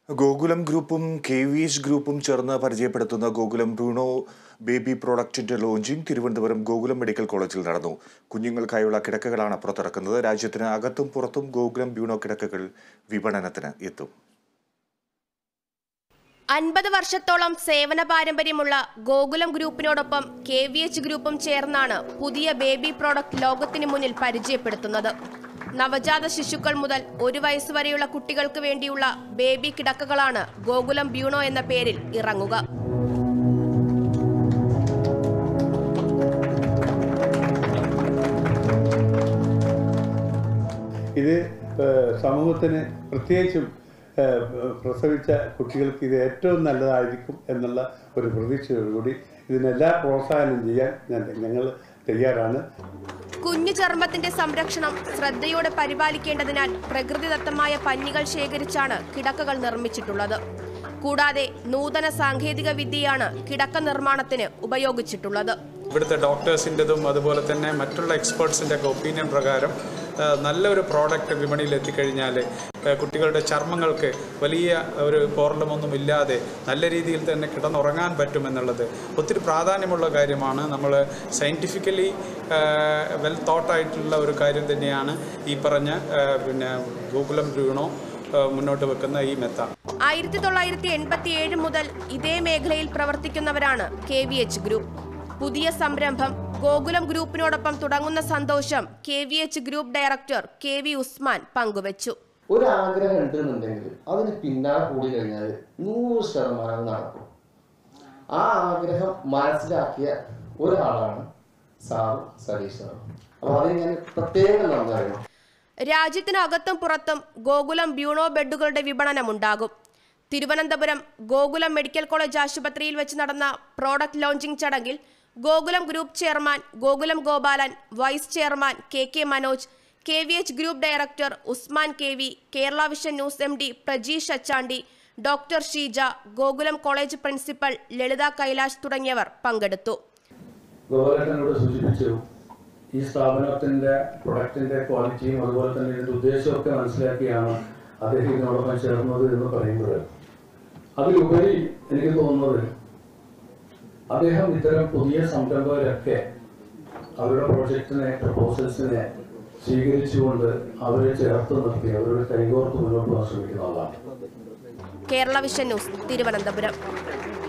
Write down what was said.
ഗോകുലം ഗ്രൂപ്പും K V H ഗ്രൂപ്പും ചേർന്ന് പരിചയപ്പെടുത്തുന്ന ഗോകുലം ബ്രൂണോ ബേബി പ്രോഡക്റ്റിന്റെ ലോഞ്ചിങ് തിരുവനന്തപുരം ഗോകുലം മെഡിക്കൽ കോളേജിൽ നടന്നു കുഞ്ഞുങ്ങൾക്കായുള്ള കിടക്കകളാണ് പുറത്തിറക്കുന്നത് രാജ്യത്തിന് അകത്തും പുറത്തും ഗോകുലം ബ്യൂണോ കിടക്കകൾ വിപണനത്തിന് എത്തും അൻപത് വർഷത്തോളം സേവന പാരമ്പര്യമുള്ള ഗോകുലം ഗ്രൂപ്പിനോടൊപ്പം കെ വി എച്ച് ഗ്രൂപ്പും ചേർന്നാണ് പുതിയ ബേബി പ്രോഡക്റ്റ് ലോകത്തിന് മുന്നിൽ പരിചയപ്പെടുത്തുന്നത് നവജാത ശിശുക്കൾ മുതൽ ഒരു വയസ്സ് വരെയുള്ള കുട്ടികൾക്ക് വേണ്ടിയുള്ള ബേബി കിടക്കകളാണ് ഗോകുലം ബ്യൂണോ എന്ന പേരിൽ ഇറങ്ങുക ഇത് ഏഹ്, സമൂഹത്തിന് പ്രത്യേകിച്ചും ഏഹ്, പ്രസവിച്ച കുട്ടികൾക്ക് ഇത് ഏറ്റവും നല്ലതായിരിക്കും എന്നുള്ള ഒരു പ്രതീക്ഷയോടുകൂടി ഇതിനെല്ലാ പ്രോത്സാഹനം ചെയ്യാൻ ഞാൻ ഞങ്ങൾ തയ്യാറാണ് കുഞ്ഞു ചർമ്മത്തിന്റെ സംരക്ഷണം ശ്രദ്ധയോടെ പരിപാലിക്കേണ്ടതിനാൽ പ്രകൃതിദത്തമായ പഞ്ഞികൾ ശേഖരിച്ചാണ് കിടക്കകൾ നിർമ്മിച്ചിട്ടുള്ളത് കൂടാതെ നൂതന സാങ്കേതിക വിദ്യയാണ് കിടക്ക നിർമ്മാണത്തിന് ഉപയോഗിച്ചിട്ടുള്ളത് ഇവിടുത്തെ ഡോക്ടേഴ്സിൻ്റെതും അതുപോലെ തന്നെ മറ്റുള്ള എക്സ്പേർട്സിൻ്റെ ഒക്കെ ഒപ്പീനിയൻ പ്രകാരം ആ, നല്ലൊരു പ്രോഡക്റ്റ് വിപണിയിൽ എത്തിക്കഴിഞ്ഞാൽ ആ, കുട്ടികളുടെ ചർമ്മങ്ങൾക്ക് വലിയ ഒരു പോറലമൊന്നും ഇല്ലാതെ നല്ല രീതിയിൽ തന്നെ കിടന്നുറങ്ങാൻ പറ്റുമെന്നുള്ളത് ഒത്തിരി പ്രാധാന്യമുള്ള കാര്യമാണ് നമ്മൾ സയൻറ്റിഫിക്കലി വെൽ തോട്ടായിട്ടുള്ള ഒരു കാര്യം തന്നെയാണ് ഈ പറഞ്ഞ ആ, പിന്നെ ഗോകുലം ബ്രൂണോ ആ, മുന്നോട്ട് വെക്കുന്ന ഈ മെത്ത ആയിരത്തി തൊള്ളായിരത്തി എൺപത്തി ഏഴ് മുതൽ ഇതേ മേഖലയിൽ പ്രവർത്തിക്കുന്നവരാണ് കെ വി എച്ച് ഗ്രൂപ്പ് പുതിയ സംരംഭം ഗോകുലം ഗ്രൂപ്പിനോടൊപ്പം തുടങ്ങുന്ന സന്തോഷം K V H group director K V Usman പങ്കുവച്ചു ഒരു ആഗ്രഹം ഉണ്ടെന്നുണ്ടെങ്കിൽ അതിന് പിന്നാലെ കൂടി കഴിഞ്ഞാൽ നൂറ് ശതമാനം നടക്കും ആ ആഗ്രഹം മനസ്സിലാക്കിയ ഒരാളാണ് സാർ സതീഷ് സാർ അപ്പോൾ അത് ഞാൻ പ്രത്യേകം നന്ദി അറിയണം രാജ്യത്തിനകത്തും പുറത്തും ഗോകുലം ബ്യൂണോ ബെഡുകളുടെ വിപണനമുണ്ടാകും തിരുവനന്തപുരം ഗോകുലം മെഡിക്കൽ കോളേജ് ആശുപത്രിയിൽ വെച്ച് നടന്ന പ്രോഡക്റ്റ് ലോഞ്ചിംഗ് ചടങ്ങിൽ Gokulam group chairman Gokulam Gopalan vice chairman K K Manoj K V H group director Usman K V Kerala vision news M D Prajeesh Achandi doctor Sheeja Gokulam college principal Lalitha Kailash തുടങ്ങിയവർ പങ്കെടുത്തു ഗോപാലനോട് സൂചിപ്പിച്ചു ഈ സ്ഥാപനത്തിന്റെ പ്രൊഡക്റ്റിന്റെ ക്വാളിറ്റിയും അതുപോലെ തന്നെ ഇതിന്റെ ഉദ്ദേശമൊക്കെ മനസ്സിലാക്കിയാണ് അദ്ദേഹം ഇതിനോടൊപ്പം ചേർന്നത് എന്ന് പറയുമ്പോൾ അതിലുപരി എനിക്ക് തോന്നുന്നത് അദ്ദേഹം ഇത്തരം പുതിയ സംരംഭകരൊക്കെ അവരുടെ പ്രോജക്റ്റിനെ പ്രപ്പോസൽസിനെ സ്വീകരിച്ചുകൊണ്ട് അവരെ ചേർത്ത് നിർത്തി അവരുടെ കൈകോർത്ത് മുന്നോട്ട് പോകാൻ ശ്രമിക്കുന്ന ആളാണ് കേരള വിഷൻ ന്യൂസ് തിരുവനന്തപുരം